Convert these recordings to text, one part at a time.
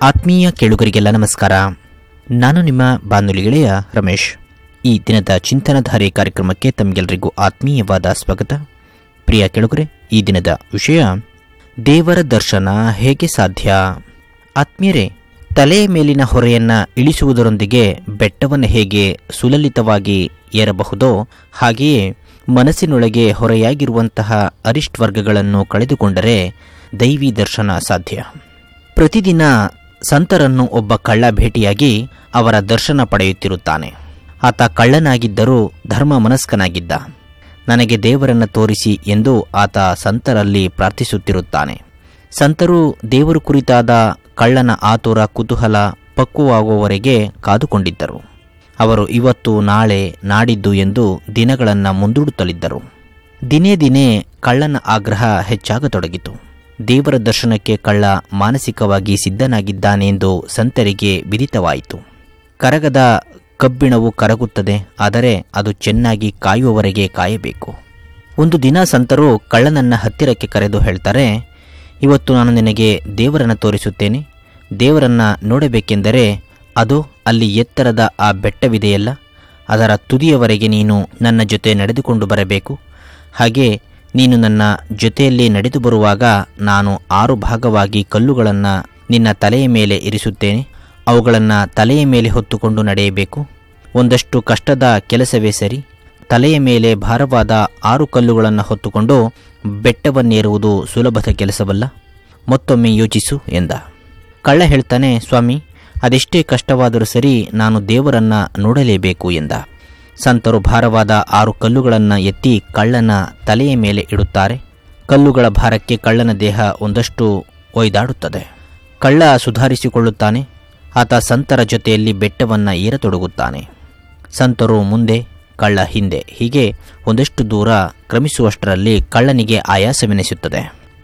ಆತ್ಮೀಯ ಕೇಳುಗರಿಗೆಲ್ಲ ನಮಸ್ಕಾರ ನಾನು ನಿಮ್ಮ ಬಾನುಲಿ ಗೆಳೆಯ ರಮೇಶ್ ಈ ದಿನದ ಚಿಂತನಧಾರೆ ಕಾರ್ಯಕ್ರಮಕ್ಕೆ ತಮಗೆಲ್ಲರಿಗೂ ಆತ್ಮೀಯವಾದ ಸ್ವಾಗತ ಪ್ರಿಯ ಕೇಳುಗರೆ ಈ ದಿನದ ವಿಷಯ ದೇವರ ದರ್ಶನ ಹೇಗೆ ಸಾಧ್ಯ ಆತ್ಮೀಯರೇ ತಲೆಯ ಮೇಲಿನ ಹೊರೆಯನ್ನ ಇಳಿಸುವುದರೊಂದಿಗೆ ಬೆಟ್ಟವನ್ನು ಹೇಗೆ ಸುಲಲಿತವಾಗಿ ಏರಬಹುದೋ ಹಾಗೆಯೇ ಮನಸ್ಸಿನೊಳಗೆ ಹೊರೆಯಾಗಿರುವಂತಹ ಅರಿಷ್ಟ್ ವರ್ಗಗಳನ್ನು ಕಳೆದುಕೊಂಡರೆ ದೈವಿ ದರ್ಶನ ಸಾಧ್ಯ ಪ್ರತಿದಿನ ಸಂತರನ್ನು ಒಬ್ಬ ಕಳ್ಳ ಭೇಟಿಯಾಗಿ ಅವರ ದರ್ಶನ ಪಡೆಯುತ್ತಿರುತ್ತಾನೆ ಆತ ಕಳ್ಳನಾಗಿದ್ದರೂ ಧರ್ಮ ಮನಸ್ಕನಾಗಿದ್ದ ನನಗೆ ದೇವರನ್ನು ತೋರಿಸಿ ಎಂದು ಆತ ಸಂತರಲ್ಲಿ ಪ್ರಾರ್ಥಿಸುತ್ತಿರುತ್ತಾನೆ ಸಂತರು ದೇವರು ಕುರಿತಾದ ಕಳ್ಳನ ಆತುರ ಕುತೂಹಲ ಪಕ್ವವಾಗುವವರೆಗೆ ಕಾದುಕೊಂಡಿದ್ದರು ಅವರು ಇವತ್ತು ನಾಳೆ ನಾಡಿದ್ದು ಎಂದು ದಿನಗಳನ್ನು ಮುಂದೂಡುತ್ತಲಿದ್ದರು ದಿನೇ ದಿನೇ ಕಳ್ಳನ ಆಗ್ರಹ ಹೆಚ್ಚಾಗತೊಡಗಿತು ದೇವರ ದರ್ಶನಕ್ಕೆ ಕಳ್ಳ ಮಾನಸಿಕವಾಗಿ ಸಿದ್ಧನಾಗಿದ್ದಾನೆಂದು ಸಂತರಿಗೆ ವಿದಿತವಾಯಿತು ಕರಗದ ಕಬ್ಬಿಣವು ಕರಗುತ್ತದೆ ಆದರೆ ಅದು ಚೆನ್ನಾಗಿ ಕಾಯುವವರೆಗೆ ಕಾಯಬೇಕು ಒಂದು ದಿನ ಸಂತರು ಕಳ್ಳನನ್ನ ಹತ್ತಿರಕ್ಕೆ ಕರೆದು ಹೇಳ್ತಾರೆ ಇವತ್ತು ನಾನು ನಿನಗೆ ದೇವರನ್ನು ತೋರಿಸುತ್ತೇನೆ ದೇವರನ್ನ ನೋಡಬೇಕೆಂದರೆ ಅದು ಅಲ್ಲಿ ಎತ್ತರದ ಆ ಬೆಟ್ಟವಿದೆಯಲ್ಲ ಅದರ ತುದಿಯವರೆಗೆ ನೀನು ನನ್ನ ಜೊತೆ ನಡೆದುಕೊಂಡು ಬರಬೇಕು ಹಾಗೆ ನೀನು ನನ್ನ ಜೊತೆಯಲ್ಲಿ ನಡೆದು ಬರುವಾಗ ನಾನು ಆರು ಭಾಗವಾಗಿ ಕಲ್ಲುಗಳನ್ನು ನಿನ್ನ ತಲೆಯ ಮೇಲೆ ಇರಿಸುತ್ತೇನೆ ಅವುಗಳನ್ನು ತಲೆಯ ಮೇಲೆ ಹೊತ್ತುಕೊಂಡು ನಡೆಯಬೇಕು ಒಂದಷ್ಟು ಕಷ್ಟದ ಕೆಲಸವೇ ಸರಿ ತಲೆಯ ಮೇಲೆ ಭಾರವಾದ ಆರು ಕಲ್ಲುಗಳನ್ನು ಹೊತ್ತುಕೊಂಡು ಬೆಟ್ಟವನ್ನೇರುವುದು ಸುಲಭದ ಕೆಲಸವಲ್ಲ ಮತ್ತೊಮ್ಮೆ ಯೋಚಿಸು ಎಂದ ಕಳ್ಳ ಹೇಳ್ತಾನೆ ಸ್ವಾಮಿ ಅದೆಷ್ಟೇ ಕಷ್ಟವಾದರೂ ಸರಿ ನಾನು ದೇವರನ್ನ ನೋಡಲೇಬೇಕು ಎಂದ ಸಂತರು ಭಾರವಾದ ಆರು ಕಲ್ಲುಗಳನ್ನು ಎತ್ತಿ ಕಳ್ಳನ ತಲೆಯ ಮೇಲೆ ಇಡುತ್ತಾರೆ ಕಲ್ಲುಗಳ ಭಾರಕ್ಕೆ ಕಳ್ಳನ ದೇಹ ಒಂದಷ್ಟು ಒಯ್ದಾಡುತ್ತದೆ ಕಳ್ಳ ಸುಧಾರಿಸಿಕೊಳ್ಳುತ್ತಾನೆ ಆತ ಸಂತರ ಜೊತೆಯಲ್ಲಿ ಬೆಟ್ಟವನ್ನು ಏರತೊಡಗುತ್ತಾನೆ ಸಂತರು ಮುಂದೆ ಕಳ್ಳ ಹಿಂದೆ ಹೀಗೆ ಒಂದಷ್ಟು ದೂರ ಕ್ರಮಿಸುವಷ್ಟರಲ್ಲಿ ಕಳ್ಳನಿಗೆ ಆಯಾಸವೆನಿಸುತ್ತದೆ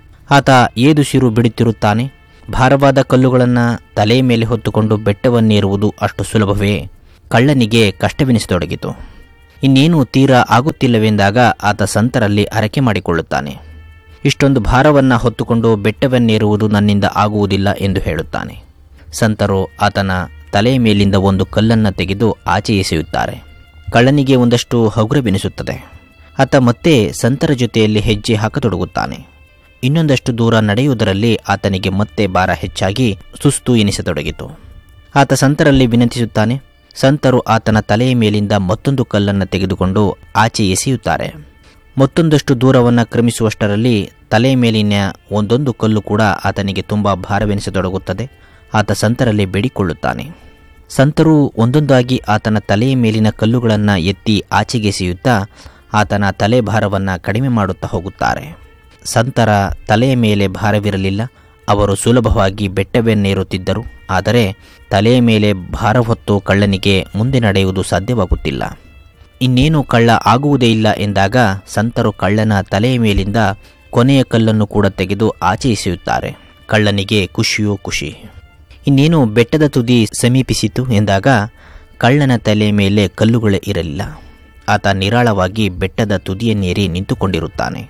ಆತ ಏದುಸಿರು ಬಿಡುತ್ತಿರುತ್ತಾನೆ ಭಾರವಾದ ಕಲ್ಲುಗಳನ್ನು ತಲೆಯ ಮೇಲೆ ಹೊತ್ತುಕೊಂಡು ಬೆಟ್ಟವನ್ನೇರುವುದು ಅಷ್ಟು ಸುಲಭವೇ ಕಳ್ಳನಿಗೆ ಕಷ್ಟವೆನಿಸತೊಡಗಿತು ಇನ್ನೇನು ತೀರಾ ಆಗುತ್ತಿಲ್ಲವೆಂದಾಗ ಆತ ಸಂತರಲ್ಲಿ ಹರಕೆ ಮಾಡಿಕೊಳ್ಳುತ್ತಾನೆ ಇಷ್ಟೊಂದು ಭಾರವನ್ನು ಹೊತ್ತುಕೊಂಡು ಬೆಟ್ಟವನ್ನೇರುವುದು ನನ್ನಿಂದ ಆಗುವುದಿಲ್ಲ ಎಂದು ಹೇಳುತ್ತಾನೆ ಸಂತರು ಆತನ ತಲೆಯ ಮೇಲಿಂದ ಒಂದು ಕಲ್ಲನ್ನು ತೆಗೆದು ಆಚೆ ಎಸೆಯುತ್ತಾರೆ ಕಳ್ಳನಿಗೆ ಒಂದಷ್ಟು ಹಗುರವೆನಿಸುತ್ತದೆ ಆತ ಮತ್ತೆ ಸಂತರ ಜೊತೆಯಲ್ಲಿ ಹೆಜ್ಜೆ ಹಾಕತೊಡಗುತ್ತಾನೆ ಇನ್ನೊಂದಷ್ಟು ದೂರ ನಡೆಯುವುದರಲ್ಲಿ ಆತನಿಗೆ ಮತ್ತೆ ಭಾರ ಹೆಚ್ಚಾಗಿ ಸುಸ್ತು ಎನಿಸತೊಡಗಿತು ಆತ ಸಂತರಲ್ಲಿ ವಿನಂತಿಸುತ್ತಾನೆ ಸಂತರು ಆತನ ತಲೆಯ ಮೇಲಿಂದ ಮತ್ತೊಂದು ಕಲ್ಲನ್ನು ತೆಗೆದುಕೊಂಡು ಆಚೆ ಎಸೆಯುತ್ತಾರೆ ಮತ್ತೊಂದಷ್ಟು ದೂರವನ್ನು ಕ್ರಮಿಸುವಷ್ಟರಲ್ಲಿ ತಲೆಯ ಮೇಲಿನ ಒಂದೊಂದು ಕಲ್ಲು ಕೂಡ ಆತನಿಗೆ ತುಂಬ ಭಾರವೆನಿಸತೊಡಗುತ್ತದೆ ಆತ ಸಂತರಲ್ಲಿ ಬೇಡಿಕೊಳ್ಳುತ್ತಾನೆ ಸಂತರು ಒಂದೊಂದಾಗಿ ಆತನ ತಲೆಯ ಮೇಲಿನ ಕಲ್ಲುಗಳನ್ನು ಎತ್ತಿ ಆಚೆಗೆಸೆಯುತ್ತಾ ಆತನ ತಲೆ ಭಾರವನ್ನು ಕಡಿಮೆ ಮಾಡುತ್ತಾ ಹೋಗುತ್ತಾರೆ ಸಂತರ ತಲೆಯ ಮೇಲೆ ಭಾರವಿರಲಿಲ್ಲ ಅವರು ಸುಲಭವಾಗಿ ಬೆಟ್ಟವನ್ನೇರುತ್ತಿದ್ದರು ಆದರೆ ತಲೆಯ ಮೇಲೆ ಭಾರ ಹೊತ್ತು ಕಳ್ಳನಿಗೆ ಮುಂದೆ ನಡೆಯುವುದು ಸಾಧ್ಯವಾಗುತ್ತಿಲ್ಲ ಇನ್ನೇನು ಕಳ್ಳ ಆಗುವುದೇ ಇಲ್ಲ ಎಂದಾಗ ಸಂತರು ಕಳ್ಳನ ತಲೆಯ ಮೇಲಿಂದ ಕೊನೆಯ ಕಲ್ಲನ್ನು ಕೂಡ ತೆಗೆದು ಆಚೆ ಎಸೆಯುತ್ತಾರೆ ಕಳ್ಳನಿಗೆ ಖುಷಿಯೋ ಖುಷಿ ಇನ್ನೇನು ಬೆಟ್ಟದ ತುದಿ ಸಮೀಪಿಸಿತು ಎಂದಾಗ ಕಳ್ಳನ ತಲೆಯ ಮೇಲೆ ಕಲ್ಲುಗಳೇ ಇರಲಿಲ್ಲ ಆತ ನಿರಾಳವಾಗಿ ಬೆಟ್ಟದ ತುದಿಯನ್ನೇರಿ ನಿಂತುಕೊಂಡಿರುತ್ತಾನೆ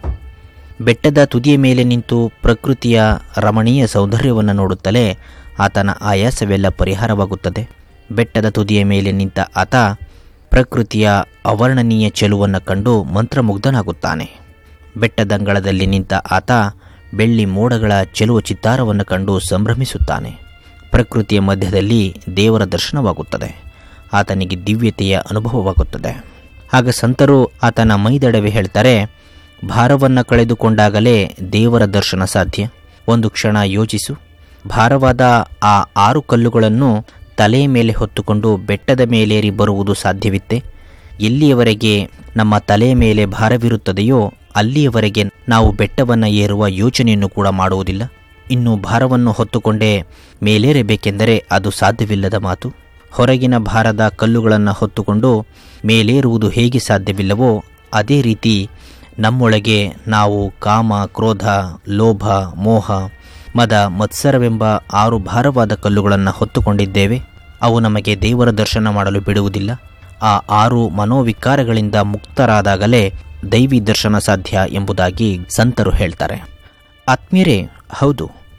ಬೆಟ್ಟದ ತುದಿಯ ಮೇಲೆ ನಿಂತು ಪ್ರಕೃತಿಯ ರಮಣೀಯ ಸೌಂದರ್ಯವನ್ನು ನೋಡುತ್ತಲೇ ಆತನ ಆಯಾಸವೆಲ್ಲ ಪರಿಹಾರವಾಗುತ್ತದೆ ಬೆಟ್ಟದ ತುದಿಯ ಮೇಲೆ ನಿಂತ ಆತ ಪ್ರಕೃತಿಯ ಅವರ್ಣನೀಯ ಚೆಲುವನ್ನು ಕಂಡು ಮಂತ್ರಮುಗ್ಧನಾಗುತ್ತಾನೆ ಬೆಟ್ಟದಂಗಳದಲ್ಲಿ ನಿಂತ ಆತ ಬೆಳ್ಳಿ ಮೋಡಗಳ ಚೆಲುವ ಚಿತ್ತಾರವನ್ನು ಕಂಡು ಸಂಭ್ರಮಿಸುತ್ತಾನೆ ಪ್ರಕೃತಿಯ ಮಧ್ಯದಲ್ಲಿ ದೇವರ ದರ್ಶನವಾಗುತ್ತದೆ ಆತನಿಗೆ ದಿವ್ಯತೆಯ ಅನುಭವವಾಗುತ್ತದೆ ಆಗ ಸಂತರು ಆತನ ಮೈದಡವೆ ಹೇಳ್ತಾರೆ ಭಾರವನ್ನು ಕಳೆದುಕೊಂಡಾಗಲೇ ದೇವರ ದರ್ಶನ ಸಾಧ್ಯ ಒಂದು ಕ್ಷಣ ಯೋಚಿಸು ಭಾರವಾದ ಆ ಆರು ಕಲ್ಲುಗಳನ್ನು ತಲೆಯ ಮೇಲೆ ಹೊತ್ತುಕೊಂಡು ಬೆಟ್ಟದ ಮೇಲೇರಿ ಬರುವುದು ಸಾಧ್ಯವಿತ್ತೆ ಎಲ್ಲಿಯವರೆಗೆ ನಮ್ಮ ತಲೆಯ ಮೇಲೆ ಭಾರವಿರುತ್ತದೆಯೋ ಅಲ್ಲಿಯವರೆಗೆ ನಾವು ಬೆಟ್ಟವನ್ನು ಏರುವ ಯೋಚನೆಯನ್ನು ಕೂಡ ಮಾಡುವುದಿಲ್ಲ ಇನ್ನು ಭಾರವನ್ನು ಹೊತ್ತುಕೊಂಡೇ ಮೇಲೇರಬೇಕೆಂದರೆ ಅದು ಸಾಧ್ಯವಿಲ್ಲದ ಮಾತು ಹೊರಗಿನ ಭಾರದ ಕಲ್ಲುಗಳನ್ನು ಹೊತ್ತುಕೊಂಡು ಮೇಲೇರುವುದು ಹೇಗೆ ಸಾಧ್ಯವಿಲ್ಲವೋ ಅದೇ ರೀತಿ ನಮ್ಮೊಳಗೆ ನಾವು ಕಾಮ ಕ್ರೋಧ ಲೋಭ ಮೋಹ ಮದ ಮತ್ಸರವೆಂಬ ಆರು ಭಾರವಾದ ಕಲ್ಲುಗಳನ್ನು ಹೊತ್ತುಕೊಂಡಿದ್ದೇವೆ ಅವು ನಮಗೆ ದೇವರ ದರ್ಶನ ಮಾಡಲು ಬಿಡುವುದಿಲ್ಲ ಆ ಆರು ಮನೋವಿಕಾರಗಳಿಂದ ಮುಕ್ತರಾದಾಗಲೇ ದೈವಿ ದರ್ಶನ ಸಾಧ್ಯ ಎಂಬುದಾಗಿ ಸಂತರು ಹೇಳ್ತಾರೆ ಆತ್ಮೀಯರೇ ಹೌದು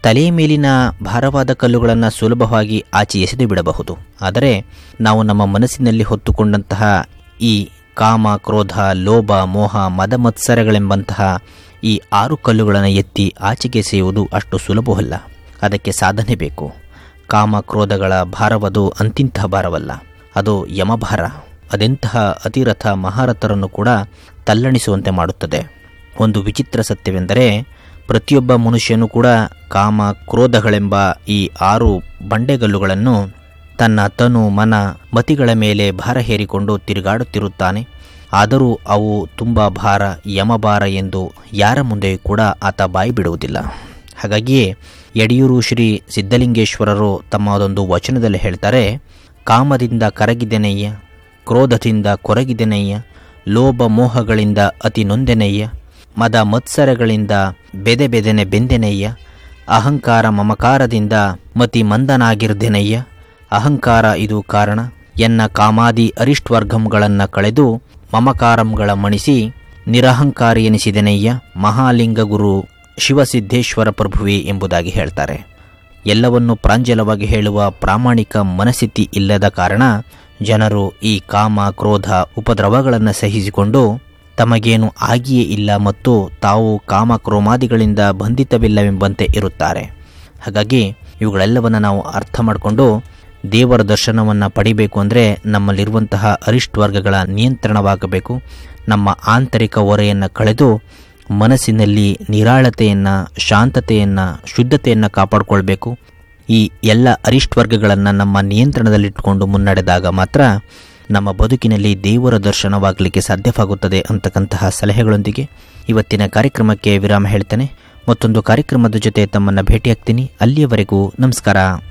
ತಲೆಯ ಮೇಲಿನ ಭಾರವಾದ ಕಲ್ಲುಗಳನ್ನು ಸುಲಭವಾಗಿ ಆಚೆ ಎಸೆದು ಬಿಡಬಹುದು ಆದರೆ ನಾವು ನಮ್ಮ ಮನಸ್ಸಿನಲ್ಲಿ ಹೊತ್ತುಕೊಂಡಂತಹ ಈ ಕಾಮ ಕ್ರೋಧ ಲೋಭ ಮೋಹ ಮದ ಮತ್ಸರಗಳೆಂಬಂತಹ ಈ ಆರು ಕಲ್ಲುಗಳನ್ನು ಎತ್ತಿ ಆಚೆಗೆ ಎಸೆಯುವುದು ಅಷ್ಟು ಸುಲಭವಲ್ಲ ಅದಕ್ಕೆ ಸಾಧನೆ ಬೇಕು ಕಾಮ ಕ್ರೋಧಗಳ ಭಾರವದು ಅಂತಿಂತಹ ಭಾರವಲ್ಲ ಅದು ಯಮಭಾರ ಅದೆಂತಹ ಅತಿರಥ ಮಹಾರಥರನ್ನು ಕೂಡ ತಲ್ಲಣಿಸುವಂತೆ ಮಾಡುತ್ತದೆ ಒಂದು ವಿಚಿತ್ರ ಸತ್ಯವೆಂದರೆ ಪ್ರತಿಯೊಬ್ಬ ಮನುಷ್ಯನು ಕೂಡ ಕಾಮ ಕ್ರೋಧಗಳೆಂಬ ಈ ಆರು ಬಂಡೆಗಲ್ಲುಗಳನ್ನು ತನ್ನ ತನು ಮನ ಮತಿಗಳ ಮೇಲೆ ಭಾರ ಹೇರಿಕೊಂಡು ತಿರುಗಾಡುತ್ತಿರುತ್ತಾನೆ ಆದರೂ ಅವು ತುಂಬ ಭಾರ ಯಮಭಾರ ಎಂದು ಯಾರ ಮುಂದೆಯೂ ಕೂಡ ಆತ ಬಾಯಿ ಬಿಡುವುದಿಲ್ಲ ಹಾಗಾಗಿಯೇ ಯಡಿಯೂರು ಶ್ರೀ ಸಿದ್ಧಲಿಂಗೇಶ್ವರರು ತಮ್ಮ ಅದೊಂದು ವಚನದಲ್ಲಿ ಹೇಳ್ತಾರೆ ಕಾಮದಿಂದ ಕರಗಿದೆನಯ್ಯ ಕ್ರೋಧದಿಂದ ಕೊರಗಿದೆನಯ್ಯ ಲೋಭ ಮೋಹಗಳಿಂದ ಅತಿ ನೊಂದೆನಯ್ಯ ಮದ ಮತ್ಸರಗಳಿಂದ ಬೆದೆ ಬೆದೆನೆ ಬೆಂದೆನಯ್ಯ ಅಹಂಕಾರ ಮಮಕಾರದಿಂದ ಮತಿ ಮಂದನಾಗಿರ್ದೆನಯ್ಯ ಅಹಂಕಾರ ಇದು ಕಾರಣ ಎನ್ನ ಕಾಮಾದಿ ಅರಿಷ್ಟ್ವರ್ಗಂಗಳನ್ನು ಕಳೆದು ಮಮಕಾರಂಗಳ ಮಣಿಸಿ ನಿರಹಂಕಾರಿ ಎನಿಸಿದೆನಯ್ಯ ಮಹಾಲಿಂಗ ಗುರು ಶಿವಸಿದ್ದೇಶ್ವರ ಪ್ರಭುವೆ ಎಂಬುದಾಗಿ ಹೇಳ್ತಾರೆ ಎಲ್ಲವನ್ನು ಪ್ರಾಂಜಲವಾಗಿ ಹೇಳುವ ಪ್ರಾಮಾಣಿಕ ಮನಸ್ಥಿತಿ ಇಲ್ಲದ ಕಾರಣ ಜನರು ಈ ಕಾಮ ಕ್ರೋಧ ಉಪದ್ರವಗಳನ್ನು ಸಹಿಸಿಕೊಂಡು ತಮಗೇನು ಆಗಿಯೇ ಇಲ್ಲ ಮತ್ತು ತಾವು ಕಾಮ ಕ್ರೋಮಾದಿಗಳಿಂದ ಬಂಧಿತವಿಲ್ಲವೆಂಬಂತೆ ಇರುತ್ತಾರೆ ಹಾಗಾಗಿ ಇವುಗಳೆಲ್ಲವನ್ನು ನಾವು ಅರ್ಥ ಮಾಡಿಕೊಂಡು ದೇವರ ದರ್ಶನವನ್ನು ಪಡಿಬೇಕು ಅಂದರೆ ನಮ್ಮಲ್ಲಿರುವಂತಹ ಅರಿಷ್ಟ್ ವರ್ಗಗಳ ನಿಯಂತ್ರಣವಾಗಬೇಕು ನಮ್ಮ ಆಂತರಿಕ ಹೊರೆಯನ್ನು ಕಳೆದು ಮನಸ್ಸಿನಲ್ಲಿ ನಿರಾಳತೆಯನ್ನು ಶಾಂತತೆಯನ್ನು ಶುದ್ಧತೆಯನ್ನು ಕಾಪಾಡಿಕೊಳ್ಬೇಕು ಈ ಎಲ್ಲ ಅರಿಷ್ಟ್ ವರ್ಗಗಳನ್ನು ನಮ್ಮ ನಿಯಂತ್ರಣದಲ್ಲಿಟ್ಟುಕೊಂಡು ಮುನ್ನಡೆದಾಗ ಮಾತ್ರ ನಮ್ಮ ಬದುಕಿನಲ್ಲಿ ದೇವರ ದರ್ಶನವಾಗಲಿಕ್ಕೆ ಸಾಧ್ಯವಾಗುತ್ತದೆ ಅಂತಕ್ಕಂತಹ ಸಲಹೆಗಳೊಂದಿಗೆ ಇವತ್ತಿನ ಕಾರ್ಯಕ್ರಮಕ್ಕೆ ವಿರಾಮ ಹೇಳ್ತೇನೆ ಮತ್ತೊಂದು ಕಾರ್ಯಕ್ರಮದ ಜೊತೆ ತಮ್ಮನ್ನು ಭೇಟಿಯಾಗ್ತೀನಿ ಅಲ್ಲಿಯವರೆಗೂ ನಮಸ್ಕಾರ